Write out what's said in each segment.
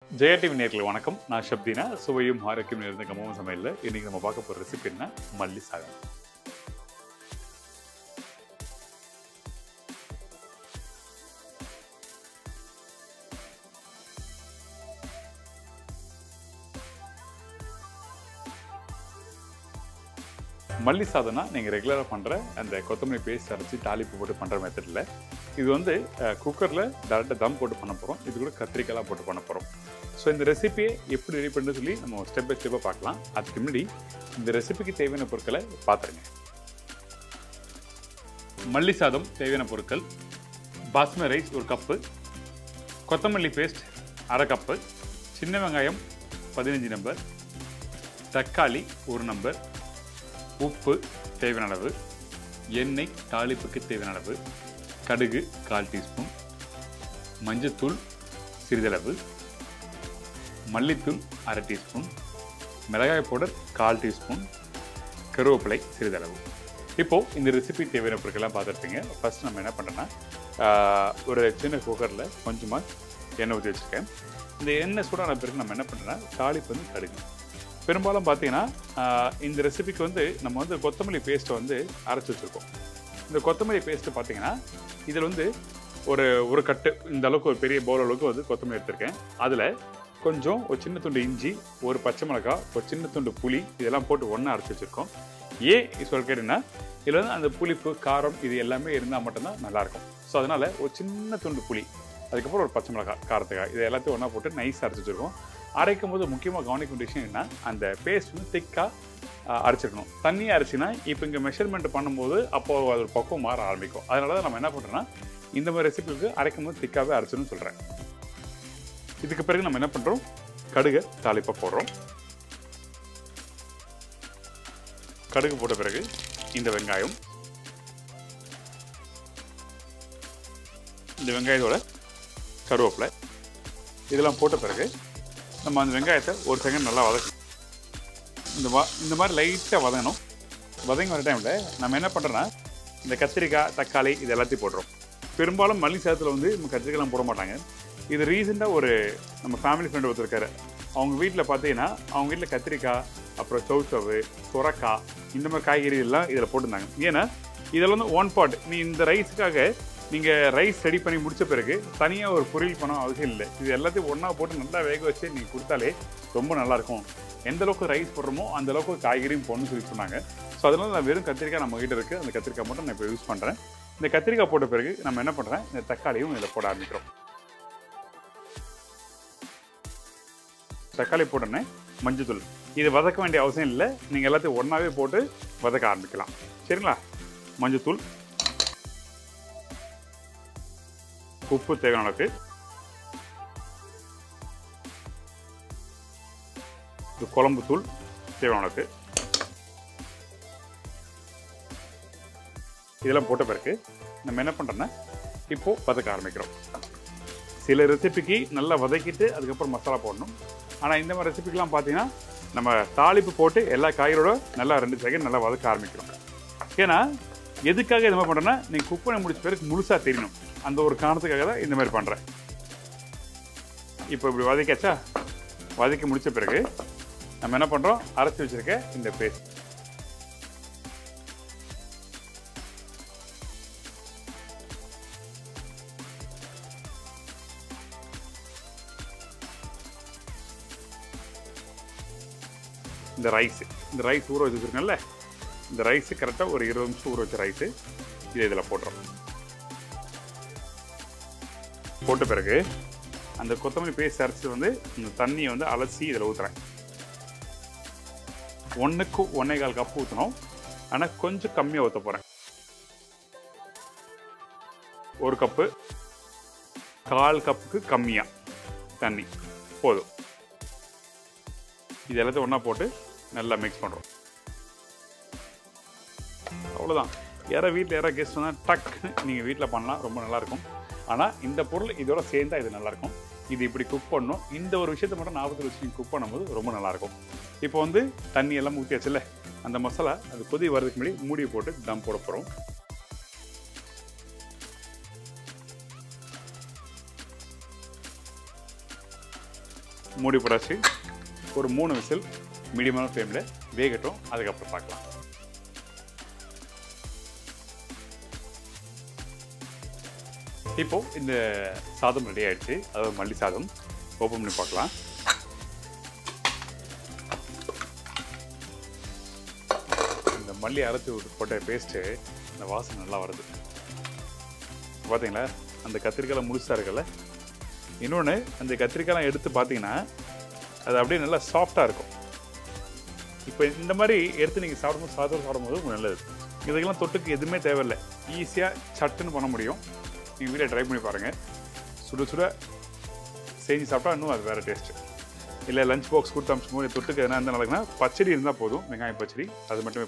Jaya TV நேர்களுக்கு வணக்கம் நான் ஷப்தினா சுவையும் ஆரோக்கியம் இருந்த கமவும் சமையலில் இன்னைக்கு நம்ம பார்க்க போகிற ரெசிபி என்ன மல்லி சாதம் மல்லி சாதம்னா நீங்கள் ரெகுலராக பண்ணுற அந்த கொத்தமல்லி பேஸ்ட் அரைச்சி தாளிப்பு போட்டு பண்ணுற மெத்தடில் இது வந்து குக்கரில் டேரெக்டாக தம் போட்டு பண்ண போகிறோம் இது கூட கத்திரிக்காய்லாம் போட்டு பண்ண போகிறோம் ஸோ இந்த ரெசிபியை எப்படி ரெடி பண்ணுறது சொல்லி நம்ம ஸ்டெப் பை ஸ்டெப்பாக பார்க்கலாம் அதுக்கு முன்னாடி இந்த ரெசிபிக்கு தேவையான பொருட்களை பார்த்துருங்க மல்லி சாதம் தேவையான பொருட்கள் பாஸ்மதி ரைஸ் ஒரு கப்பு கொத்தமல்லி பேஸ்ட் அரை கப்பு சின்ன வெங்காயம் பதினஞ்சு நம்பர் தக்காளி ஒரு நம்பர் உப்பு தேவையான அளவு எண்ணெய் தாளிப்புக்கு தேவையான அளவு கடுகு கால் டீஸ்பூன் மஞ்சத்தூள் சிறிதளவு மல்லித்தூள் அரை டீஸ்பூன் மிளகாய் பவுடர் கால் டீஸ்பூன் கருவேப்பிலை சிறிதளவு இப்போது இந்த ரெசிபி தேவையான பொருட்கள்லாம் பார்த்துருப்பீங்க ஃபஸ்ட் நம்ம என்ன பண்ணுறோன்னா ஒரு சின்ன குக்கரில் கொஞ்சமாக எண்ணெய் ஊற்றி வச்சுருக்கேன் இந்த எண்ணெய் சூடான பிறகு நம்ம என்ன பண்ணுறோன்னா தாளிப்பு வந்து கடுகு பெரும்பாலும் பார்த்தீங்கன்னா இந்த ரெசிபிக்கு வந்து நம்ம வந்து கொத்தமல்லி பேஸ்ட்டை வந்து அரைச்சி வச்சுருக்கோம் இந்த கொத்தமல்லி பேஸ்ட்டு பார்த்தீங்கன்னா இதில் வந்து ஒரு ஒரு கட்டு இந்த அளவுக்கு ஒரு பெரிய பவுல் அளவுக்கு வந்து கொத்தமல்லி எடுத்திருக்கேன் அதில் கொஞ்சம் ஒரு சின்ன துண்டு இஞ்சி ஒரு பச்சை மிளகாய் ஒரு சின்ன துண்டு புளி இதெல்லாம் போட்டு ஒன்றா அரைச்சி வச்சுருக்கோம் ஏன் சொல்ல கேட்டீங்கன்னா இதில் வந்து அந்த புளிப்பு காரம் இது எல்லாமே இருந்தால் மட்டும்தான் நல்லாயிருக்கும் ஸோ அதனால் ஒரு சின்ன துண்டு புளி அதுக்கப்புறம் ஒரு பச்சை மிளகாய் காரத்துக்காய் இது எல்லாத்தையும் ஒன்றா போட்டு நைஸ் அரைச்சி வச்சுருக்கோம் அரைக்கும் போது முக்கியமாக கவனிக்க வேண்டிய விஷயம் என்ன அந்த பேஸ்ட் வந்து திக்காக அரைச்சிருக்கணும் தண்ணியாக அரைச்சினா இப்போ இங்கே மெஷர்மெண்ட் பண்ணும்போது அப்போ அது ஒரு பக்குவம் மாற ஆரம்பிக்கும் அதனால தான் நம்ம என்ன பண்ணுறோன்னா இந்த மாதிரி ரெசிபிக்கு அரைக்கும் போது திக்காகவே அரைச்சணும்னு சொல்கிறேன் இதுக்கு பிறகு நம்ம என்ன பண்ணுறோம் கடுகை தாளிப்பை போடுறோம் கடுகு போட்ட பிறகு இந்த வெங்காயம் இந்த வெங்காயத்தோட கருவேப்பிலை இதெல்லாம் போட்ட பிறகு நம்ம அந்த வெங்காயத்தை ஒரு செகண்ட் நல்லா வதக்கணும் இந்த வா இந்த மாதிரி லைட்டாக வதங்கணும் வதங்கி வர டைமில் நம்ம என்ன பண்ணுறோன்னா இந்த கத்திரிக்காய் தக்காளி இது எல்லாத்தையும் போடுறோம் பெரும்பாலும் மல்லி சாதத்தில் வந்து நம்ம கத்திரிக்காய்லாம் போட மாட்டாங்க இது ரீசெண்டாக ஒரு நம்ம ஃபேமிலி ஃப்ரெண்ட் ஒருத்தர் இருக்காரு அவங்க வீட்டில் பார்த்தீங்கன்னா அவங்க வீட்டில் கத்திரிக்காய் அப்புறம் சவுச்சவு சுரக்காய் இந்த மாதிரி காய்கறி எல்லாம் இதில் போட்டிருந்தாங்க ஏன்னா இதில் வந்து ஒன் பாட் நீ இந்த ரைஸுக்காக நீங்கள் ரைஸ் ரெடி பண்ணி முடித்த பிறகு தனியாக ஒரு பொரியல் பண்ண அவசியம் இல்லை இது எல்லாத்தையும் ஒன்றா போட்டு நல்லா வேக வச்சு நீங்கள் கொடுத்தாலே ரொம்ப நல்லாயிருக்கும் எந்த அளவுக்கு ரைஸ் போடுறோமோ அந்த அளவுக்கு காய்கறியும் போடணும்னு சொல்லி சொன்னாங்க ஸோ அதனால் நான் வெறும் கத்திரிக்காய் நம்ம கிட்ட இருக்குது அந்த கத்திரிக்காய் மட்டும் நான் இப்போ யூஸ் பண்ணுறேன் இந்த கத்திரிக்காய் போட்ட பிறகு நம்ம என்ன பண்ணுறேன் இந்த தக்காளியும் இதில் போட ஆரம்பிக்கிறோம் தக்காளி போட்டோன்னே மஞ்சத்தூள் இது வதக்க வேண்டிய அவசியம் இல்லை நீங்கள் எல்லாத்தையும் ஒன்றாவே போட்டு வதக்க ஆரம்பிக்கலாம் சரிங்களா மஞ்சத்தூள் உப்பு தேவையான அளவுக்கு இது குழம்பு தூள் தேவையான அளவுக்கு இதெல்லாம் போட்ட பிறகு நம்ம என்ன பண்ணுறோன்னா இப்போது வதக்க ஆரம்பிக்கிறோம் சில ரெசிபிக்கு நல்லா வதக்கிட்டு அதுக்கப்புறம் மசாலா போடணும் ஆனால் இந்த மாதிரி ரெசிபிக்கெலாம் பார்த்தீங்கன்னா நம்ம தாளிப்பு போட்டு எல்லா காய்கறோட நல்லா ரெண்டு செகண்ட் நல்லா வதக்க ஆரம்பிக்கிறோம் ஏன்னா எதுக்காக இந்த மாதிரி பண்ணுறேன்னா நீங்கள் குக் பண்ணி முடிச்ச பிறகு முழுசாக தெரியணும் அந்த ஒரு காரணத்துக்காக தான் இந்த மாதிரி பண்ணுறேன் இப்போ இப்படி வதக்காச்சா வதக்கி முடித்த பிறகு நம்ம என்ன பண்ணுறோம் அரைச்சி வச்சுருக்க இந்த பேஸ்ட் இந்த ரைஸு இந்த ரைஸ் ஊற வச்சுருக்கோம்ல இந்த ரைஸு கரெக்டாக ஒரு இருபது நிமிஷம் ஊற வச்ச ரைஸு இதை இதில் போட்டுறோம் போட்ட பிறகு அந்த கொத்தமல்லி பேஸ்ட் அரைச்சி வந்து இந்த தண்ணியை வந்து அலசி இதில் ஊற்றுறேன் ஒன்றுக்கு ஒன்றே கால் கப் ஊற்றணும் ஆனால் கொஞ்சம் கம்மியாக ஊற்ற போகிறேன் ஒரு கப்பு கால் கப்புக்கு கம்மியாக தண்ணி போதும் இது எல்லாத்தையும் ஒன்றா போட்டு நல்லா மிக்ஸ் பண்ணுறோம் அவ்வளோதான் யாராவது வீட்டில் யாராவது கெஸ்ட் வந்தால் டக்குன்னு நீங்கள் வீட்டில் பண்ணலாம் ரொம்ப நல்லாயிருக்கும் ஆனால் இந்த பொருள் இதோட சேர்ந்தா இது நல்லாயிருக்கும் இது இப்படி குக் பண்ணணும் இந்த ஒரு விஷயத்த மட்டும் நாற்பத்தி வச்சு நீங்கள் குக் பண்ணும்போது ரொம்ப நல்லாயிருக்கும் இப்போ வந்து தண்ணி எல்லாம் ஊற்றியாச்சுல்ல அந்த மசாலா அது கொதி வரதுக்கு முன்னாடி மூடியை போட்டு தம் போட போகிறோம் மூடி போடாச்சு ஒரு மூணு விசில் மீடியமான ஃப்ளேமில் வேகட்டும் அதுக்கப்புறம் பார்க்கலாம் இப்போ இந்த சாதம் ரெடி ஆயிடுச்சு அதாவது மல்லி சாதம் ஓப்பன் பண்ணி பார்க்கலாம் இந்த மல்லி அரைச்சி விட்டு போட்ட பேஸ்ட்டு இந்த வாசனை நல்லா வருது பார்த்தீங்களா அந்த கத்திரிக்காய் முழுசாக இருக்குல்ல இன்னொன்று அந்த கத்திரிக்காய்லாம் எடுத்து பார்த்தீங்கன்னா அது அப்படியே நல்லா சாஃப்டாக இருக்கும் இப்போ இந்த மாதிரி எடுத்து நீங்கள் சாப்பிடும்போது சாதம் சாப்பிடும்போது உங்களுக்கு நல்லது இதுக்கெல்லாம் தொட்டுக்கு எதுவுமே தேவையில்லை ஈஸியாக சட்டுன்னு பண்ண முடியும் நீங்கள் வீட்டில் ட்ரை பண்ணி பாருங்கள் சுட சுட செஞ்சு சாப்பிட்டா இன்னும் அது வேறு டேஸ்ட்டு இல்லை லஞ்ச் பாக்ஸ் கொடுத்து அமிச்சும் போது தொட்டுக்கு எதனா இருந்தால் நடக்குன்னா பச்சடி இருந்தால் போதும் வெங்காய பச்சடி அது மட்டுமே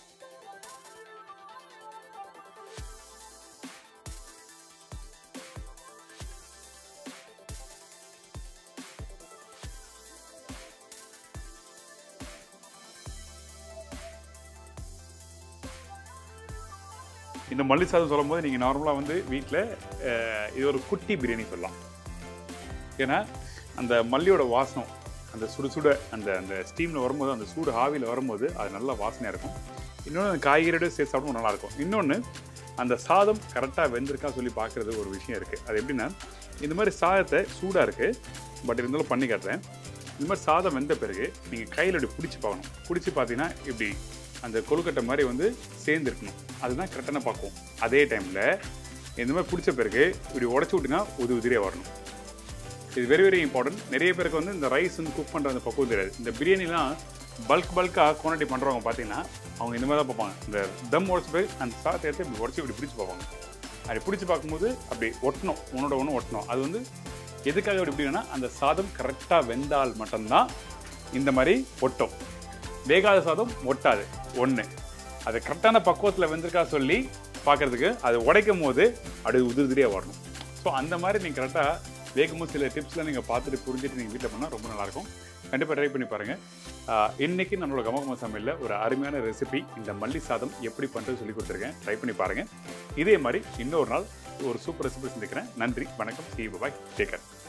இந்த மல்லி சாதம் சொல்லும் போது நீங்கள் நார்மலாக வந்து வீட்டில் இது ஒரு குட்டி பிரியாணி சொல்லலாம் ஏன்னா அந்த மல்லியோட வாசனம் அந்த சுடு சுட அந்த அந்த ஸ்டீமில் வரும்போது அந்த சூடு ஆவியில் வரும்போது அது நல்ல வாசனையாக இருக்கும் இன்னொன்று அந்த காய்கறியோட சேர்த்து சாப்பிடும் நல்லாயிருக்கும் இன்னொன்று அந்த சாதம் கரெக்டாக வெந்திருக்கா சொல்லி பார்க்குறது ஒரு விஷயம் இருக்குது அது எப்படின்னா இந்த மாதிரி சாதத்தை சூடாக இருக்குது பட் இருந்தாலும் பண்ணி காட்டுறேன் இந்த மாதிரி சாதம் வெந்த பிறகு நீங்கள் கையில் இப்படி பிடிச்சி பார்க்கணும் பிடிச்சி பார்த்தீங்கன்னா இப்படி அந்த கொழுக்கட்டை மாதிரி வந்து சேர்ந்து இருக்கணும் அதுதான் கரெக்டான பக்குவம் அதே டைமில் இந்த மாதிரி பிடிச்ச பிறகு இப்படி உடச்சி விட்டிங்கன்னா உது உதிரியாக வரணும் இது வெரி வெரி இம்பார்ட்டன்ட் நிறைய பேருக்கு வந்து இந்த ரைஸ் வந்து குக் பண்ணுற அந்த பக்குவம் தெரியாது இந்த பிரியாணிலாம் பல்க் பல்காக குவான்டிட்டி பண்ணுறவங்க பார்த்தீங்கன்னா அவங்க இந்த மாதிரி தான் பார்ப்பாங்க இந்த தம் உடச்சி போய் அந்த சாதத்தை எடுத்து இப்படி உடச்சி இப்படி பிடிச்சி பார்ப்பாங்க அப்படி பிடிச்சி பார்க்கும்போது அப்படி ஒட்டணும் உன்னோட ஒன்று ஒட்டணும் அது வந்து எதுக்காக அப்படி இப்படின்னா அந்த சாதம் கரெக்டாக வெந்தால் மட்டும்தான் இந்த மாதிரி ஒட்டும் வேகாத சாதம் ஒட்டாது ஒன்று அது கரெக்டான பக்குவத்தில் வெந்திருக்கா சொல்லி பார்க்கறதுக்கு அது உடைக்கும் போது அது உதிரியாக வரணும் ஸோ அந்த மாதிரி நீங்கள் கரெக்டாக வேகும் போது சில டிப்ஸ்லாம் நீங்கள் பார்த்துட்டு புரிஞ்சுட்டு நீங்கள் வீட்டில் பண்ணால் ரொம்ப நல்லாயிருக்கும் கண்டிப்பாக ட்ரை பண்ணி பாருங்கள் இன்னைக்கு நம்மளோட கமகம சமையலில் ஒரு அருமையான ரெசிபி இந்த மல்லி சாதம் எப்படி பண்ணுறது சொல்லி கொடுத்துருக்கேன் ட்ரை பண்ணி பாருங்கள் இதே மாதிரி இன்னொரு நாள் ஒரு சூப்பர் ரெசிபி செஞ்சுக்கிறேன் நன்றி வணக்கம் சி பாய் டேக்கர்